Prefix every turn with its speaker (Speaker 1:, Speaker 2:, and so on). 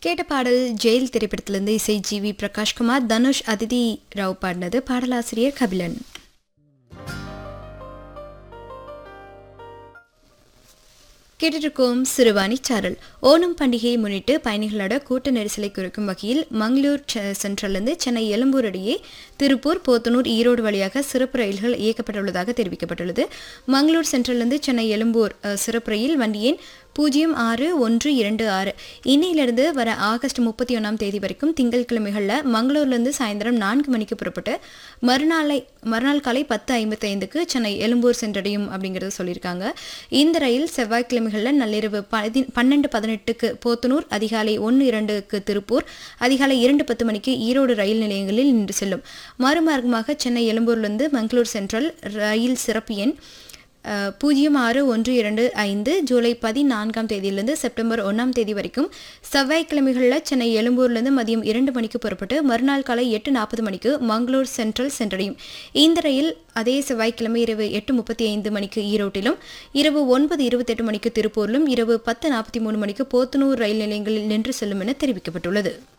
Speaker 1: கேட்ட பாடல் ஜெயில் திரைப்படத்திலிருந்து இசை ஜி வி பிரகாஷ்குமார் தனுஷ் அதிதி ராவ் பாடினது பாடலாசிரியர் கபிலன் கேட்டிருக்கோம் சிறுவாணி சாரல் ஓணம் பண்டிகையை முன்னிட்டு பயணிகளோட கூட்ட நெரிசலை குறைக்கும் வகையில் மங்களூர் செ- சென்ட்ரலிருந்து சென்னை எழும்பூர் இடையே திருப்பூர் போத்தனூர் ஈரோடு வழியாக சிறப்பு ரயில்கள் இயக்கப்பட்டுள்ளதாக தெரிவிக்கப்பட்டுள்ளது மங்களூர் சென்ட்ரலிருந்து சென்னை எழும்பூர் அஹ், சிறப்பு ரயில் வண்டி எண் பூஜ்ஜியம் ஆறு ஒன்று இரண்டு ஆறு இன்னையிலிருந்து வர ஆகஸ்ட் முப்பத்தி ஒன்றாம் தேதி வரைக்கும் திங்கட்கிழமைகளில் மங்களூர்லேருந்து சாயந்தரம் நான்கு மணிக்கு புறப்பட்டு மறுநாளை மறுநாள் காலை பத்து ஐம்பத்தைந்துக்கு சென்னை எழும்பூர் சென்றடையும் அப்படிங்கிறத சொல்லியிருக்காங்க இந்த ரயில் செவ்வாய்க்கிழமைகளில் நள்ளிரவு பதி பன்னெண்டு பதினெட்டுக்கு போத்தனூர் அதிகாலை ஒன்று இரண்டுக்கு திருப்பூர் அதிகாலை இரண்டு பத்து மணிக்கு ஈரோடு ரயில் நிலையங்களில் நின்று செல்லும் மறுமார்க்கமாக சென்னை எழும்பூர்லேருந்து மங்களூர் சென்ட்ரல் ரயில் சிறப்பு எண் அஹ், பூஜ்ஜியம் ஆறு ஒன்று இரண்டு ஐந்து ஜூலை பதினான்காம் தேதியிலிருந்து செப்டம்பர் ஒன்றாம் தேதி வரைக்கும் செவ்வாய்க்கிழமைகளில் சென்னை எழும்பூர்லேருந்து மதியம் இரண்டு மணிக்கு புறப்பட்டு மறுநாள் காலை எட்டு நாற்பது மணிக்கு மங்களூர் சென்ட்ரல் சென்றடையும் இந்த ரயில் அதே செவ்வாய்க்கிழமை இரவு எட்டு முப்பத்தி ஐந்து மணிக்கு ஈரோட்டிலும் இரவு ஒன்பது இருபத்தெட்டு மணிக்கு திருப்பூரிலும் இரவு பத்து நாற்பத்தி மூணு மணிக்கு போத்தனூர் ரயில் நிலையங்களில் நின்று செல்லும் என தெரிவிக்கப்பட்டுள்ளது